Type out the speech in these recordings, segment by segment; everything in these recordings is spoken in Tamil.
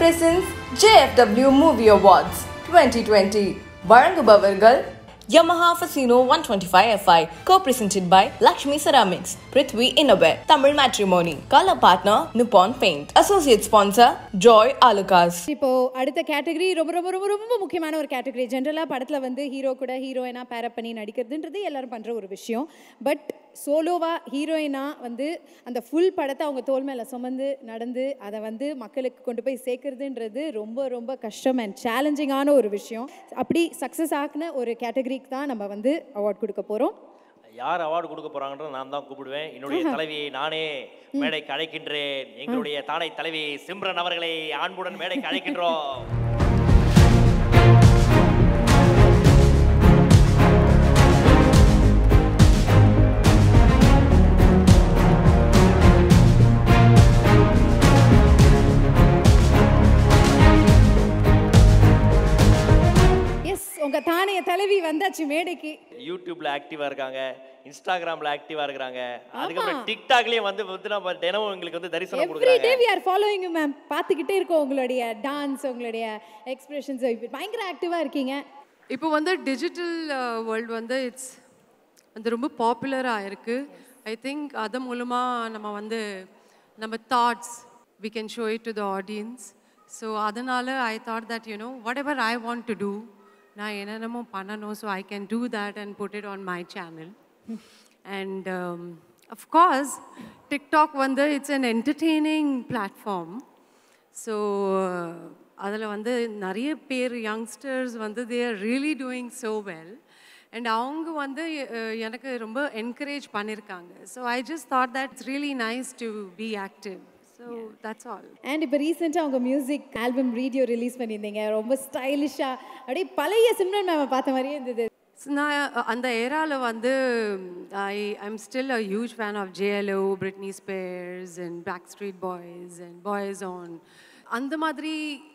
presents JFW Movie Awards 2020. வழங்குபவர்கள் Yamaha Fasino 125FI co-presented by Lakshmi Ceramics, Prithvi Innovet, Tamil Matrimony, color partner Nippon Paint, associate sponsor Joy Alucas. இப்போ அடுத்த கேட்டகரி ரொம்ப ரொம்ப ரொம்ப ரொம்ப முக்கியமான ஒரு கேட்டகரி ஜென்ரலாக படத்தில் வந்து ஹீரோ கூட ஹீரோயினா பேரப் பண்ணி நடிக்கிறதுன்றது எல்லாரும் பண்ணுற ஒரு விஷயம் பட் சோலோவா ஹீரோயினா வந்து அந்த ஃபுல் படத்தை அவங்க தோல் மேலே சுமந்து நடந்து அதை வந்து மக்களுக்கு கொண்டு போய் சேர்க்கறதுன்றது ரொம்ப ரொம்ப கஷ்டம் அண்ட் சேலஞ்சிங்கான ஒரு விஷயம் அப்படி சக்ஸஸ் ஆக்குன ஒரு கேட்டகரிக்கு தான் நம்ம வந்து அவார்ட் கொடுக்க போகிறோம் யார் அவார்டு கொடுக்க போறாங்கன்றத நான் தான் கூப்பிடுவேன் என்னுடைய தலைவியை நானே மேடைக்கு அழைக்கின்றேன் எங்களுடைய தானை தலைவி சிம்ரன் அவர்களை அன்புடன் மேடைக்கு அழைக்கின்றோம் எஸ் உங்கள் தானைய தலைவி வந்தாச்சு மேடைக்கு யூடியூப்ல ஆக்டிவா இருக்காங்க இன்ஸ்டாகிராம்ல ஆக்டிவா இருக்காங்க அதுக்கப்புறம் டிக்டாக்லயும் வந்து வந்து நம்ம தினமும் எங்களுக்கு வந்து தரிசனம் எவ்ரி கொடுக்குறாங்க day we are following ma'am பார்த்துக்கிட்டே இருக்கோம் உங்களுடைய டான்ஸ் உங்களுடைய எக்ஸ்பிரஷன்ஸ் பயங்கர ஆக்டிவாக இருக்கீங்க இப்போ வந்து டிஜிட்டல் வேர்ல்டு வந்து இட்ஸ் வந்து ரொம்ப பாப்புலராக இருக்குது ஐ திங்க் அது மூலமாக நம்ம வந்து நம்ம thoughts we can show it to the audience so அதனால் I thought that you know what ever I want to do நான் என்னென்னமோ பண்ணணும் so I can do that and put it on my channel and of course TikTok வந்து it's an entertaining platform so அதில் வந்து நிறைய பேர் யங்ஸ்டர்ஸ் வந்து they are really doing so well and அவங்க வந்து அஹ், எனக்கு ரொம்ப என்கரேஜ் பண்ணியிருக்காங்க so I just thought that it's really nice to be active so that's all and இப்போ ரீசெண்டாக உங்கள் மியூசிக் ஆல்பம் வீடியோ ரிலீஸ் பண்ணியிருந்தீங்க ரொம்ப ஸ்டைலிஷாக அப்படியே பழைய சிம்ரன் மேமை பார்த்த மாதிரியே இருந்தது So, நான் அ- அந்த ஏராவில் வந்து I I'm still a huge fan of JLo Britney Spears and Backstreet Boys and boys on அந்த மாதிரி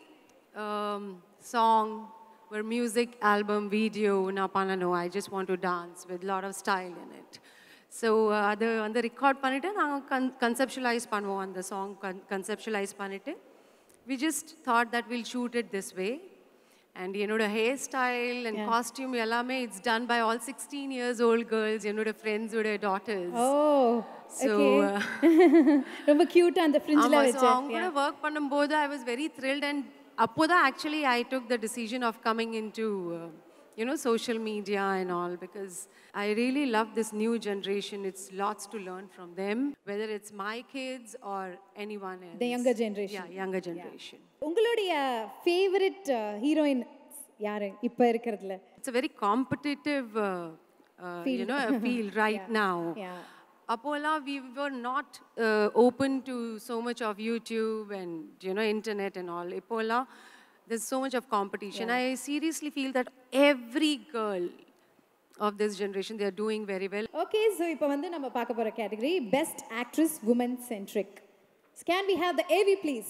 சாங் ஒரு மியூசிக் ஆல்பம் வீடியோ நான் பண்ணணும் I just want to dance with lot of style in it so அது வந்து ரெக்கார்ட் பண்ணிவிட்டு நாங்கள் கன் கன்செப்ஷுவலைஸ் பண்ணுவோம் அந்த சாங் கன் கன்செப்ஷுவலைஸ் பண்ணிவிட்டு we just thought that will shoot it this way and என்னோட ஹேர் ஸ்டைல் அண்ட் காஸ்டியூம் எல்லாமே it's done by all sixteen years old girls என்னோட ஃப்ரெண்ட்ஸோட டாட்டர்ஸ் ஓ ஸோ ரொம்ப க்யூட்டாக அந்த ஃப்ரிஞ்சில் ஆமாம் ஸோ வச்சேன் அவங்க கூட ஒர்க் பண்ணும்போது I was very thrilled and அப்போ தான் actually I took the decision of coming in to you know social media and all because I really love this new generation it's lots to learn from them whether it's my kids or any one The younger generation. Younger generation உங்களுடைய ஃபேவரட் ஹீரோயின் யாரு இப்போ இருக்கிறதுல it's a very competitive uh, uh, you know field right now Yeah. Apollo, we were not uh, open to so much of YouTube and you know internet and all. Apollo, there's so much of competition. I seriously feel that every girl of this generation they are doing very well. Okay so இப்போ வந்து நம்ம பார்க்க போகிற category best actress woman centric can we have the AV please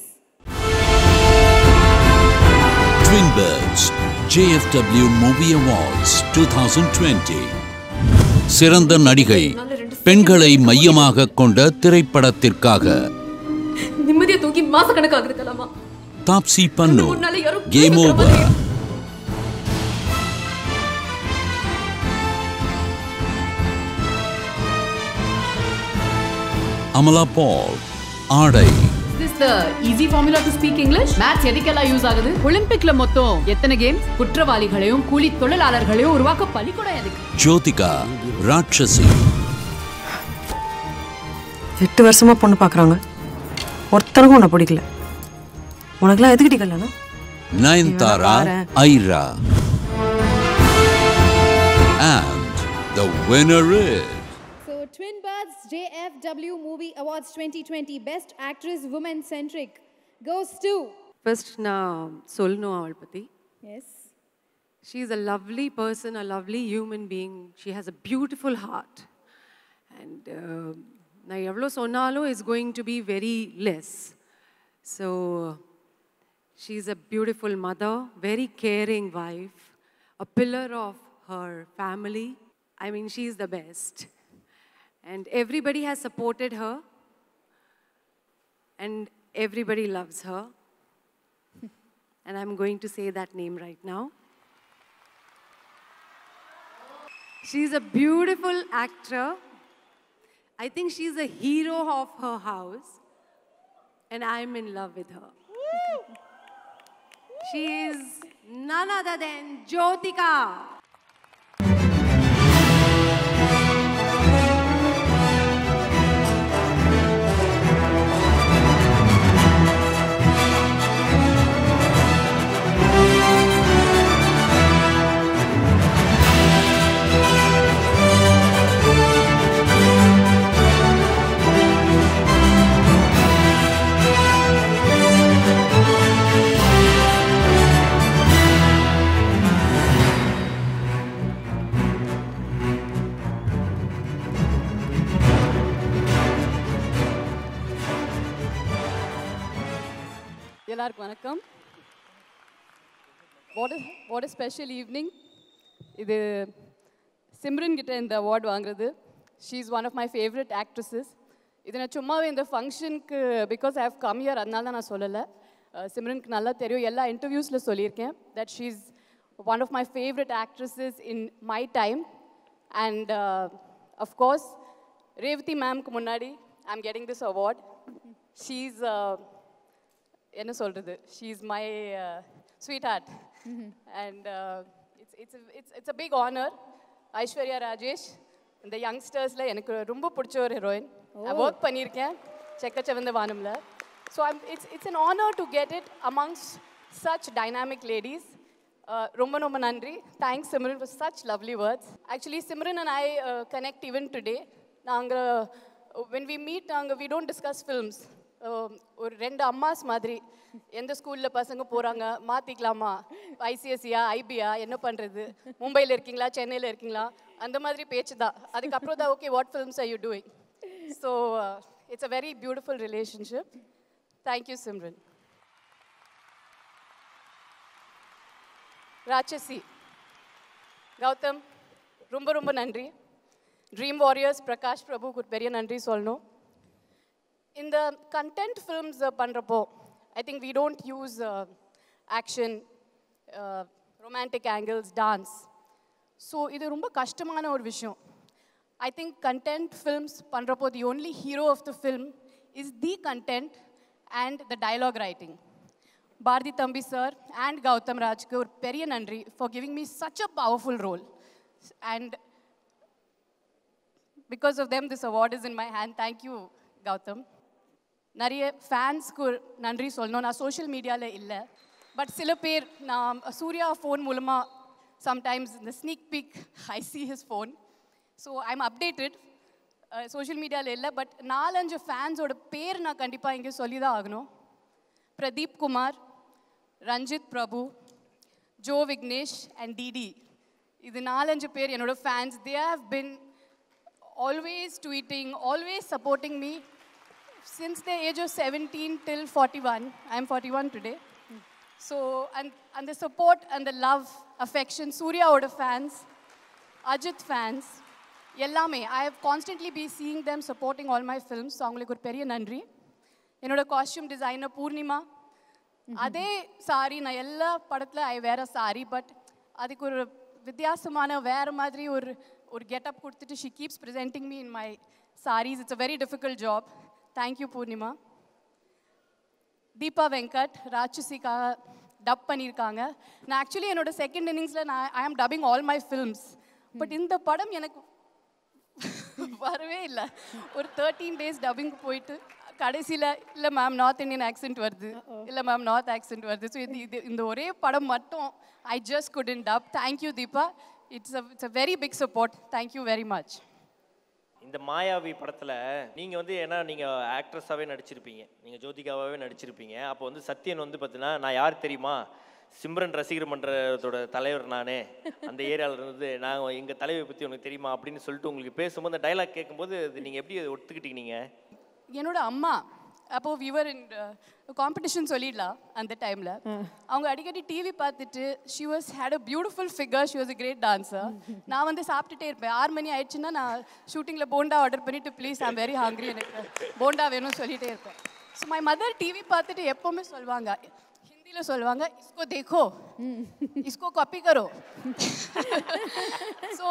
Twin Birds JFW Movie Awards 2020 சிறந்த நடிகை பெண்களை மையமாக கொண்ட திரைப்படத்திற்காக நிம்மதியை தூக்கி மாசக்கணக்காகுது கலாமா தாப்சி பன்னு முன்னால யாரோ கேம் கேக்குற ஓவர் மாதிரி. அமலா பால் ஆடை Is this the easy formula to speak English? Maths எதுக்கெல்லாம் யூஸ் ஆகுது ஒலிம்பிக்ல மொத்தம் எத்தனை கேம்ஸ் குற்றவாளிகளையும் கூலி தொழிலாளர்களையும் உருவாக்க பள்ளிக்கூடம் எதுக்கு ஜோதிகா ராட்சசி எட்டு வருஷமா பொண்ணு பார்க்குறாங்க ஒருத்தனுக்கும் உன்னை பிடிக்கல உனக்குலாம் எதுக்கிட்டி கல்யாணம் Nayanthara Airaa and the winner is so Twin Birds JFW movie awards twenty twenty best actress woman centric goes to First, நான் சொல்லணும் அவள் பற்றி yes She is a lovely person, a lovely human being. She has a beautiful heart. And uh, நான் எவ்வளோ சொன்னாலும் is going to be very less so she is a beautiful mother very caring wife a pillar of her family I mean she is the best and everybody has supported her and everybody loves her. and I'm going to say that name right now. She's a beautiful actor. I think she's a hero of her house, and I'm in love with her. She is none other than Jyotika. எல்லாருக்கும் வணக்கம் வாட் வாட் ஸ்பெஷல் ஈவினிங் இது சிம்ரன் கிட்ட இந்த அவார்ட் வாங்குறது she is one of my favourite actresses இது நான் சும்மாவே இந்த ஃபங்க்ஷனுக்கு because I have come here அதனால தான் நான் சொல்லலை அஹ் சிம்ரனுக்கு நல்லா தெரியும் எல்லா இன்டர்வியூஸில் சொல்லியிருக்கேன் that she is one of my favourite actresses in my time and of course Revathi மேம்க்கு முன்னாடி I am getting this award she is என்ன சொல்கிறது she is my sweetheart and it's it's it's it's a big honour Aishwarya Rajesh இந்த யங்ஸ்டர்ஸில் எனக்கு ரொம்ப பிடிச்ச ஒரு ஹீரோயின் நான் ஒர்க் பண்ணியிருக்கேன் செக்கச்சவந்த வானம்ல so I'm it's it's an honour to get it amongst such dynamic ladies ரொம்ப ரொம்ப நன்றி thanks Simran for such lovely words actually Simran and I connect even today நாங்கள் வென் வி மீட் நாங்கள் வி டோன்ட் டிஸ்கஸ் ஃபில்ம்ஸ் ஒரு ரெண்டு அம்மாஸ் மாதிரி எந்த ஸ்கூலில் பசங்க போகிறாங்க மாற்றிக்கலாமா ஐசிஎஸ்சியா ஐபியா என்ன பண்ணுறது மும்பையில் இருக்கீங்களா சென்னையில் இருக்கீங்களா அந்த மாதிரி பேச்சு தான் அதுக்கப்புறம் தான் okay what films are you doing so it's a very beautiful relationship thank you Simran Ratchasi Gautham ரொம்ப ரொம்ப நன்றி ட்ரீம் வாரியர்ஸ் பிரகாஷ் பிரபுக்கு ஒரு பெரிய நன்றி சொல்லணும் இந்த கண்டென்ட் ஃபில்ம்ஸ் பண்ணுறப்போ I think we don't use action romantic angles dance so இது ரொம்ப கஷ்டமான ஒரு விஷயம் ஐ திங்க் கண்டென்ட் ஃபில்ம்ஸ் பண்ணுறப்போ the only hero of the film is the content and the dialogue writing Bharathi தம்பி சார் அண்ட் கௌதம் ராஜ்க்கு ஒரு பெரிய நன்றி for giving me such a powerful role and because of them this award is in my hand thank you Gautham நிறைய ஃபேன்ஸ்க்கு நன்றி சொல்லணும் நான் சோஷியல் மீடியாவில் இல்லை பட் சில பேர் நான் சூர்யா ஃபோன் மூலமாக சம்டைம்ஸ் இந்த sneak peek I see his phone so I'm updated social மீடியாவில் இல்லை பட் நாலஞ்சு ஃபேன்ஸோட பேர் நான் கண்டிப்பாக இங்கே சொல்லி தான் ஆகணும் பிரதீப் குமார் ரஞ்சித் பிரபு ஜோ விக்னேஷ் அண்ட் டிடி இது நாலஞ்சு பேர் என்னோட fans they have been always tweeting always supporting me since the age of 17 till 41 i'm 41 today so and and the support and the love affection surya oda fans ajit fans எல்லாமே I have constantly be seeing them supporting all my films அவங்களுக்கு ஒரு பெரிய நன்றி என்னோட காஸ்டியூம் டிசைனர் பூர்ணிமா அதே சாரி நான் எல்லா படத்தில் ஐ வேற சாரி பட் அதுக்கு ஒரு வித்தியாசமான வேற மாதிரி ஒரு ஒரு கெட்டப் கொடுத்துட்டு she keeps presenting me in my saris it's a very difficult job thank you Poornima Deepa Venkat ராட்சசிக்காக டப் பண்ணியிருக்காங்க நான் ஆக்சுவலி என்னோட செகண்ட் இன்னிங்ஸில் நான் I am dubbing all my films but இந்த படம் எனக்கு வரவே இல்லை ஒரு தேர்ட்டீன் டேஸ் டப்பிங் போயிட்டு கடைசியில் இல்லை மேம் நார்த் இந்தியன் ஆக்சென்ட் வருது இல்லை மேம் நார்த் ஆக்சென்ட் வருது ஸோ இது இது இந்த ஒரே படம் மட்டும் I just couldn't dub thank you Deepa it's a it's a very big support thank you very much இந்த மாயாவி படத்தில் நீங்கள் வந்து ஏன்னா நீங்கள் ஆக்ட்ரஸாகவே நடிச்சிருப்பீங்க நீங்கள் ஜோதிகாவாகவே நடிச்சிருப்பீங்க அப்போ வந்து சத்யன் வந்து பார்த்தீங்கன்னா நான் யார் தெரியுமா சிம்ரன் ரசிகர் மன்றத்தோட தலைவர் நானே அந்த ஏரியாவில் இருந்து நான் எங்கள் தலைவை பற்றி உனக்கு தெரியுமா அப்படின்னு சொல்லிட்டு உங்களுக்கு பேசும்போது அந்த டைலாக் கேட்கும்போது அது நீங்கள் எப்படி அதை ஒத்துக்கிட்டீங்க என்னோட அம்மா அப்போ விவர் இன் காம்படிஷன் சொல்லிடலாம் அந்த டைமில் அவங்க அடிக்கடி டிவி பார்த்துட்டு she was had a beautiful figure she was a great dancer நான் வந்து சாப்பிட்டுட்டே இருப்பேன் ஆறு மணி ஆயிடுச்சுன்னா நான் ஷூட்டிங்கில் போண்டா ஆர்டர் பண்ணிட்டு ப்ளீஸ் ஐம் வெரி ஹாங்க்ரி எனக்கு போண்டா வேணும்னு சொல்லிட்டே இருப்பேன் ஸோ மை மதர் டிவி பார்த்துட்டு எப்போவுமே சொல்லுவாங்க ஹிந்தியில் சொல்லுவாங்க இஸ்கோ தேக்கோ இஸ்கோ காப்பி கரோ ஸோ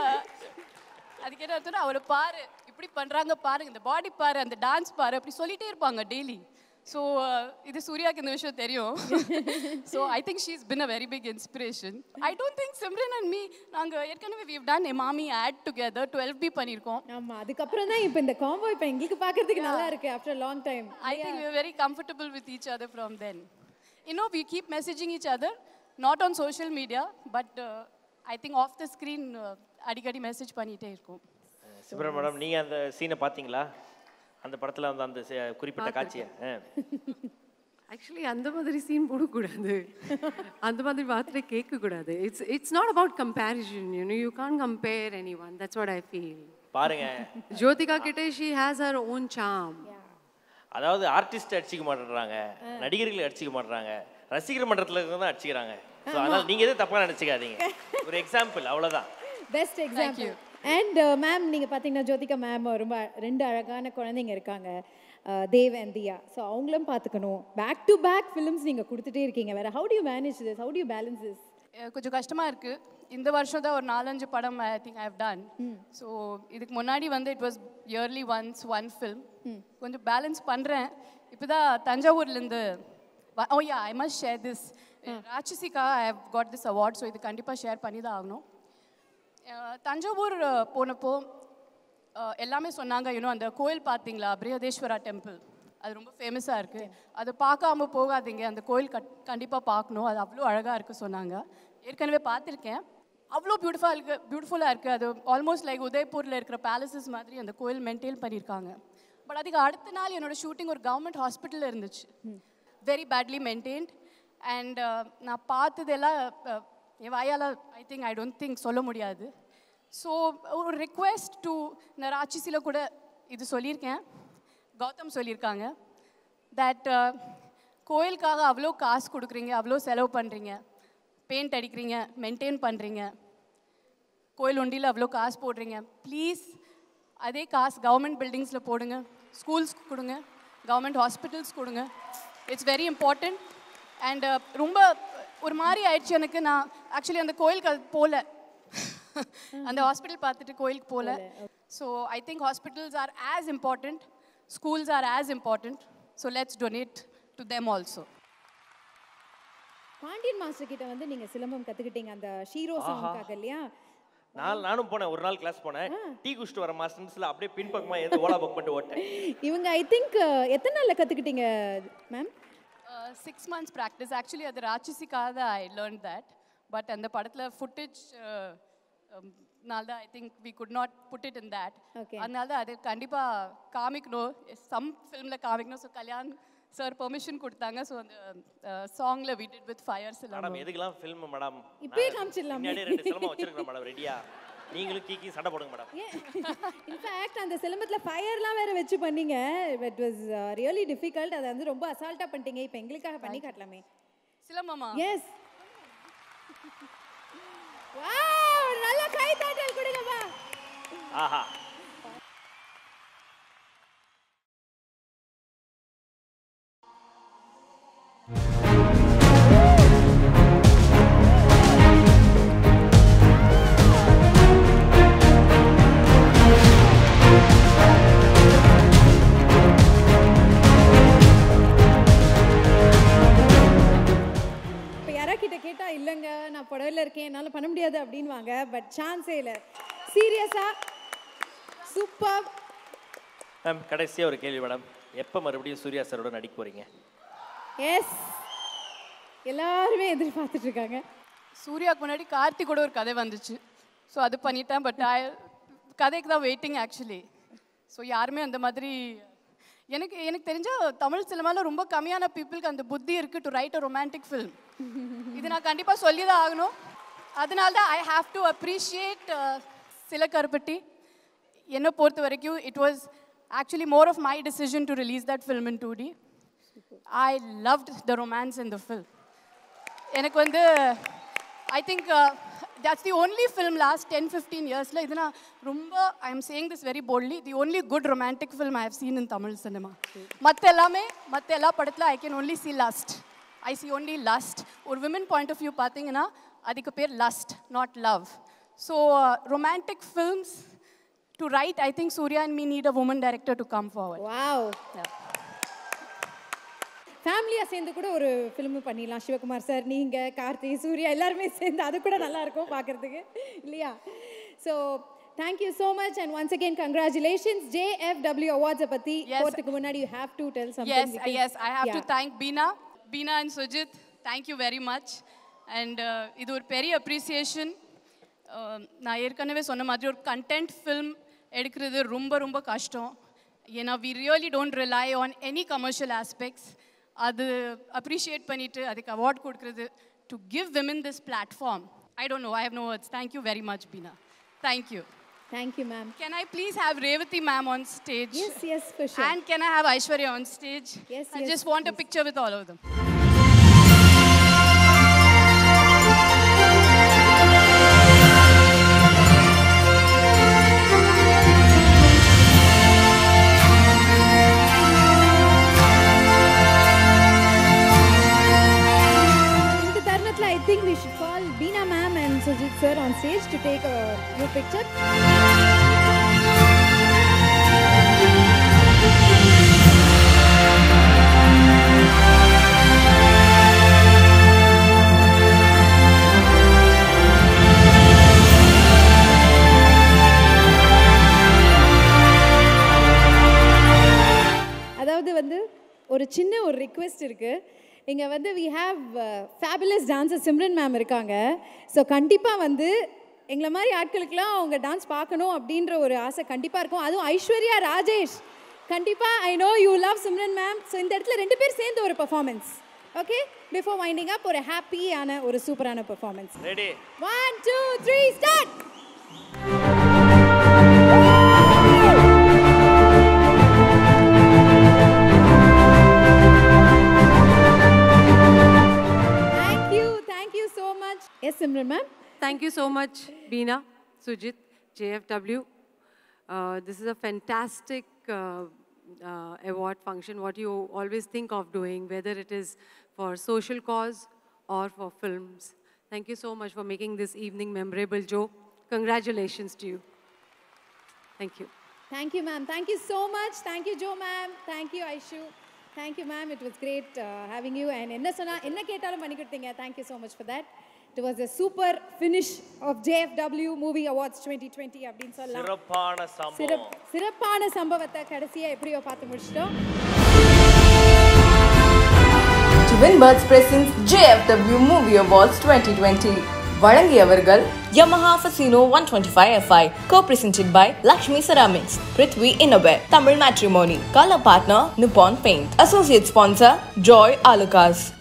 அதுக்கு என்ன அர்த்தம்னா அவளை பாரு இப்படி பண்ணுறாங்க பாருங்க இந்த பாடி பாரு அந்த டான்ஸ் பாரு அப்படி சொல்லிட்டே இருப்பாங்க டெய்லி ஸோ இது சூர்யாக்கு இந்த விஷயம் தெரியும் so I think she is been a very big inspiration I don't think Simran and me நாங்கள் ஏற்கனவே வீவ் டன் எ மாமி ஆட் டுகெதர் டுவெல் பி பண்ணியிருக்கோம் ஆமா அதுக்கப்புறம் தான் இப்போ இந்த காம்போ இப்போ எங்களுக்கு பார்க்கறதுக்கு நல்லா இருக்கு after long time I think we were very comfortable with each other from then. You know, we keep messaging each other, not on social media, but uh, I think off the screen, uh, அடிக்கடி மெசேஜ் பண்ணிகிட்டே இருக்கும் சிம்ரன் மேடம் நீங்க அந்த சீனை பாத்தீங்களா அந்த படத்துல வந்து அந்த சி- குறிப்பிட்ட காட்சியை ஆ. ஆக்சுவலி அந்த மாதிரி சீன் போடக்கூடாது அந்த மாதிரி வார்த்தை கேட்கக்கூடாது it's it's not about comparison you know you can compare anyone that's what I feel பாருங்க ஜோதிகா கிட்டே she has her own charm அதாவது ஆர்டிஸ்ட் அடிச்சுக்க மாட்டேறாங்க நடிகர்கள் அடிச்சுக்க மாட்டேறாங்க ரசிகர் மன்றத்துல இருந்து தான் அடிச்சுக்கிறாங்க ஸோ அதனால நீங்க எதுவும் தப்பா நினைச்சுக்காதீங்க ஒரு எக்ஸாம்பிள் அவ்வளவுதான் பெஸ்ட் எக்ஸாம்பிள் அண்ட் மேம் நீங்க பாத்தீங்கன்னா ஜோதிகா மேம் ரொம்ப அ- ரெண்டு அழகான குழந்தைங்க இருக்காங்க uh, Dev and Diya so அவங்களும் பார்த்துக்கணும் பேக் டு பேக் ஃபிலிம்ஸ் நீங்க கொடுத்துட்டே இருக்கீங்க வேற how do you manage this how do you balance this uh கொஞ்சம் கஷ்டமா இருக்கு இந்த வருஷம் தான் ஒரு நாலஞ்சு படம் I think I have done so இதுக்கு முன்னாடி வந்து it was early once one film கொஞ்சம் பேலன்ஸ் பண்றேன் இப்போதான் தஞ்சாவூர்லேருந்து oh yeah I must share this ராட்சசிக்கா I have got this award so இது கண்டிப்பாக ஷேர் பண்ணி தான் ஆகணும் அஹ் தஞ்சாவூர் அஹ், போனப்போ அஹ், எல்லாமே சொன்னாங்க யூனோ அந்த கோயில் பார்த்தீங்களா பிரியதேஸ்வரா டெம்பிள் அது ரொம்ப ஃபேமஸாக இருக்குது அதை பார்க்காம போகாதீங்க அந்த கோயில் கட் கண்டிப்பாக பார்க்கணும் அது அவ்வளோ அழகாக இருக்குது சொன்னாங்க ஏற்கனவே பார்த்துருக்கேன் அவ்வளோ பியூட்டிஃபுல்லாக இருக்கு பியூட்டிஃபுல்லாக இருக்குது அது ஆல்மோஸ்ட் லைக் உதய்பூரில் இருக்கிற பேலசஸ் மாதிரி அந்த கோயில் மெயின்டைன் பண்ணியிருக்காங்க பட் அதுக்கு அடுத்த நாள் என்னோட ஷூட்டிங் ஒரு கவர்மெண்ட் ஹாஸ்பிட்டலில் இருந்துச்சு வெரி பேட்லி மெயின்டைன்ட் அண்ட் நான் பார்த்ததெல்லாம் அஹ், என் வாயால் I think I don't think சொல்ல முடியாது ஸோ ஒரு ரிக்வெஸ்ட் டு நான் ராட்சசியில் கூட இது சொல்லியிருக்கேன் கௌதம் சொல்லியிருக்காங்க தட் கோயிலுக்காக அவ்வளோ காசு கொடுக்குறீங்க அவ்வளோ செலவு பண்ணுறீங்க பெயிண்ட் அடிக்கிறீங்க மெயின்டைன் பண்ணுறீங்க கோயில் உண்டியில் அவ்வளோ காசு போடுறீங்க ப்ளீஸ் அதே காசு கவர்மெண்ட் பில்டிங்ஸில் போடுங்க ஸ்கூல்ஸ் கொடுங்க கவர்மெண்ட் ஹாஸ்பிட்டல்ஸ் கொடுங்க இட்ஸ் வெரி இம்பார்ட்டண்ட் அண்ட் ரொம்ப ஒரு மாதிரி ஆயிடுச்சு எனக்கு நான் ஆக்சுவலி அந்த கோயிலுக்கு அது போகல அந்த ஹாஸ்பிட்டல் பார்த்துட்டு கோயிலுக்கு போகல so I think hospitals are as important schools are as important so let's donate to them also Pandian master கிட்ட வந்து நீங்க சிலம்பம் கத்துக்கிட்டீங்க அந்த ஷீரோ சாங்காக இல்லையா நான் நானும் போனேன் ஒரு நாள் கிளாஸ் போனேன் டீ குடிச்சிட்டு வர மாஸ்டர்ஸ்ல அப்படியே பின்பக்கமா ஏதோ ஓலா புக் பண்ணிட்டு ஓட்டேன் இவங்க ஐ திங்க் எத்தனை நாள்ல கத்துக்கிட்டீங்க ma'am six months practice actually அது ராட்சசிக்காக தான் ஐ லேர்ன் தட் பட் அந்த படத்தில் ஃபுட்டேஜ் நால தான் I think we could not put it in that Okay. அதனால தான் அது கண்டிப்பாக காமிக்கணும் சம் ஃபிலிமில் காமிக்கணும் ஸோ கல்யாண் சார் பெர்மிஷன் கொடுத்தாங்க ஸோ அந்த சாங்கில் we did with fire madam silambam எதுக்கெல்லாம் ஃபில்ம் மேடம் இப்பயே காமிச்சிடலாமே. முன்னாடியே ரெண்டு சிலம்பம் வச்சிருக்கேன் மேடம் ரெடியா நீங்களும் கீக்கி சண்டை போடுங்க மேடம் இன்ஃபேக்ட் அந்த சிலம்பத்துல ஃபயர்லாம் வேற வச்சு பண்ணீங்க இட் வாஸ் ரியலி டிஃபிகல்ட் அதை வந்து ரொம்ப அசால்ட்டா பண்ணிட்டீங்க இப்போ எங்களுக்காக பண்ணி காட்டலாமே சிலம்பமா எஸ் வாவ் நல்ல கை தட்டல் கொடுங்கப்பா ஆஹா இப்போ யாரா கிட்ட கேட்டா இல்லைங்க நான் புடவையில் இருக்கேன் என்னால் பண்ண முடியாது அப்படின்வாங்க பட் சான்ஸே இல்லை சீரியஸா சூப்பர் மேம் கடைசியா ஒரு கேள்வி மேடம் எப்போ மறுபடியும் சூர்யா சாரோட நடிக்க போறீங்க எஸ் எல்லாருமே எதிர்பார்த்துட்டு இருக்காங்க சூர்யாவுக்கு முன்னாடி கார்த்திக் கூட ஒரு கதை வந்துச்சு ஸோ அது பண்ணிட்டேன் பட் கதைக்கு தான் வெயிட்டிங் ஆக்சுவலி ஸோ யாருமே அந்த மாதிரி எனக்கு எனக்கு தெரிஞ்ச தமிழ் சினிமாவில் ரொம்ப கம்மியான பீப்புளுக்கு அந்த புத்தி இருக்குது to write a romantic film இது நான் கண்டிப்பாக சொல்லி தான் ஆகணும் அதனால தான் ஐ ஹாவ் டு அப்ரிஷியேட் சில கருப்பட்டி என்னை பொறுத்த வரைக்கும் it was actually more of my decision to release that film in two D I loved the romance in the film எனக்கு வந்து I think that's the only film last ten fifteen இயர்ஸில் இது நான் ரொம்ப I am saying this very boldly the only good romantic film I have seen in Tamil cinema மற்ற எல்லாமே மற்ற எல்லா படத்தில் I can only see lust I see only lost ஒரு விமன் பாயிண்ட் ஆஃப் வியூ பார்த்தீங்கன்னா அதுக்கு பேர் lust not love so romantic films to write I think Suriya and me need a woman director to come forward wow ஃபேமிலியாக சேர்ந்து கூட ஒரு ஃபிலிம் பண்ணிடலாம் சிவகுமார் சார் நீங்கள் கார்த்தி சூர்யா எல்லாருமே சேர்ந்து அது கூட நல்லா இருக்கும் பார்க்கறதுக்கு இல்லையா so thank you so much and once again congratulations JFW அவார்ட்ஸை பற்றி போகிறதுக்கு முன்னாடி you have to tell Yes, yes, I have to thank Bina, Bina and Sujit. Thank you very much. And uh, இது ஒரு பெரிய அப்ரிசியேஷன் நான் ஏற்கனவே சொன்ன மாதிரி ஒரு கண்டென்ட் ஃபில்ம் எடுக்கிறது ரொம்ப ரொம்ப கஷ்டம் ஏன்னா we really don't rely on any commercial aspects அது அப்ரிஷியேட் பண்ணிட்டு அதுக்கு அவார்ட் கொடுக்குறது to give women this platform I don't know I have no words thank you very much Beena thank you Thank you, ma'am. Can I please have Revati ma'am on stage? Yes, yes, for sure. And can I have Aishwarya on stage? Yes, I yes, just want a picture with all of them. இந்த தருணத்தில் I think we should call Beena ma'am and Sujith sir on stage to take a you picture அதாவது வந்து ஒரு சின்ன ஒரு ரிக்வெஸ்ட் இருக்கு இங்கே வந்து we have fabulous dancer Simran ma'am இருக்காங்க ஸோ கண்டிப்பாக வந்து எங்களை மாதிரி ஆட்களுக்கெல்லாம் அவங்க டான்ஸ் பார்க்கணும் அப்படின்ற ஒரு ஆசை கண்டிப்பாக இருக்கும் அதுவும் ஐஸ்வர்யா ராஜேஷ் கண்டிப்பாக I know you love Simran ma'am so இந்த இடத்துல ரெண்டு பேர் சேர்ந்து ஒரு performance okay before winding up ஒரு ஹாப்பியான ஒரு சூப்பரான performance ready one two three start Thank you, thank you so much. Yes, Simran ma'am. Thank you so much, Beena, Sujit, JFW. Uh, this is a fantastic uh, uh, award function, what you always think of doing, whether it is for social cause or for films. Thank you so much for making this evening memorable, Joe. Congratulations to you. Thank you. Thank you, ma'am. Thank you so much. Thank you, Joe, ma'am. Thank you, Aishu. Thank you, ma'am. It was great uh, having you. And என்ன சொன்னா என்ன கேட்டாலும் பண்ணி கொடுத்தீங்க. Thank you so much for that. It was a super finish of JFW Movie Awards 2020 அப்படின்னு சொல்லலாம். சிறப்பான சிறப் சம்பவம் சிறப்பான சம்பவத்தை கடைசியா எப்படியோ பார்த்து முடிச்சிட்டோம் To win Birds Presents JFW Movie Awards 2020 வழங்கியவர்கள் Yamaha Fasino 125 FI co-presented by Lakshmi Ceramics, Prithvi Innowear, Tamil Matrimony, color partner Nippon Paint, associate sponsor Joy Alucas.